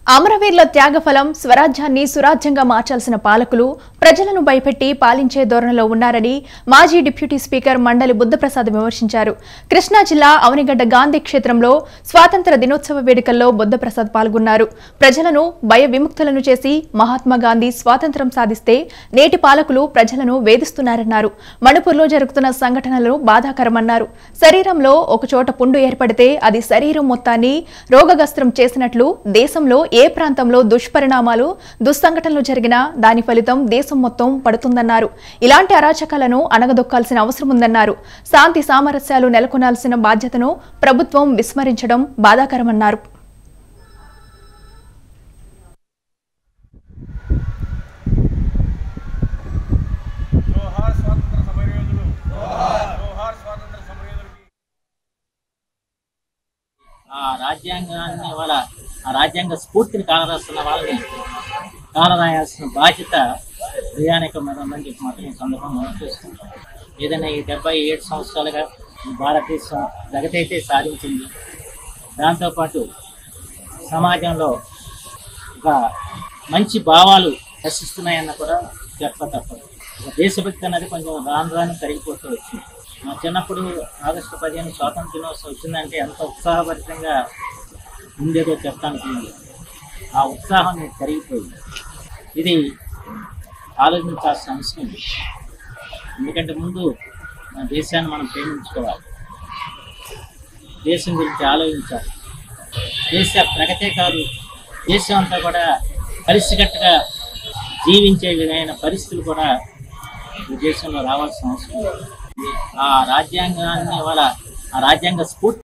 అమరవీరుల త్యాగఫలం స్వరాజ్యాన్ని సురాజ్యంగా మార్చాల్సిన పాలకులు ప్రజలను భయపెట్టి పాలించే ధోరణిలో ఉన్నారని మాజీ డిప్యూటీ స్పీకర్ మండలి బుద్ధప్రసాద్ విమర్శించారు కృష్ణా జిల్లా అవనిగడ్డ గాంధీ క్షేత్రంలో స్వాతంత్ర దినోత్సవ వేడుకల్లో బుద్ధప్రసాద్ పాల్గొన్నారు ప్రజలను భయ విముక్తులను చేసి మహాత్మా గాంధీ స్వాతంత్రం సాధిస్తే నేటి పాలకులు ప్రజలను వేధిస్తున్నారన్నారు మణిపూర్లో జరుగుతున్న సంఘటనలు బాధాకరమన్నారు శరీరంలో ఒకచోట పుండు ఏర్పడితే అది శరీరం మొత్తాన్ని రోగగ్రస్తం చేసినట్లు దేశంలో ఏ ప్రాంతంలో దుష్పరిణామాలు దుస్సంఘటనలు జరిగినా దాని ఫలితం దేశం మొత్తం పడుతుందన్నారు ఇలాంటి అరాచకాలను అణగదొక్కాల్సిన అవసరం ఉందన్నారు శాంతి సామరస్యాలు నెలకొనాల్సిన బాధ్యతను ప్రభుత్వం విస్మరించడం బాధాకరమన్నారు జోహార్ స్వాతంత్ర సమరయోధులు జోహార్ స్వాతంత్ర సమరయోధులకి ఆ రాజ్యాంగాన్ని వాళ్ళ ఆ రాజ్యాంగ స్ఫూర్తిని కాలరాస్తున్న వాళ్ళని కాలరాయాల్సిన బాధ్యత ప్రయాణిక మీద ఉందని చెప్పి మాత్రం ఈ సందర్భంగా మనం చూస్తున్నాం ఏదైనా ఈ డెబ్బై ఏడు సంవత్సరాలుగా ఈ భారతదేశం ప్రగతైతే సాధించింది దాంతోపాటు సమాజంలో ఒక మంచి భావాలు నశిస్తున్నాయన్న కూడా చెప్ప తప్పదు ఒక దేశభక్తి అన్నది కొంచెం రాను రాను కరిగిపోతూ వచ్చింది మా చిన్నప్పుడు ఆగస్టు పదిహేను స్వాతంత్ర దినోత్సవం వచ్చిందంటే ఎంత ఉత్సాహభరితంగా ఉండేదో చెప్తానికి లేదు. ఆ ఉత్సాహం నేడు కరిగిపోయింది ఇది ఆలోచించాల్సిన అంశం ఇది. ఎందుకంటే ముందు మన దేశాన్ని మనం ప్రేమించుకోవాలి దేశం గురించి ఆలోచించాలి దేశ ప్రగతే కాదు దేశం అంతా కూడా కలిసికట్టుగా జీవించే విధమైన పరిస్థితులు కూడా ఈ దేశంలో రావాల్సిన అవసరం ఉంది. ఆ రాజ్యాంగాన్ని వాళ్ళ ఆ రాజ్యాంగ స్ఫూర్తి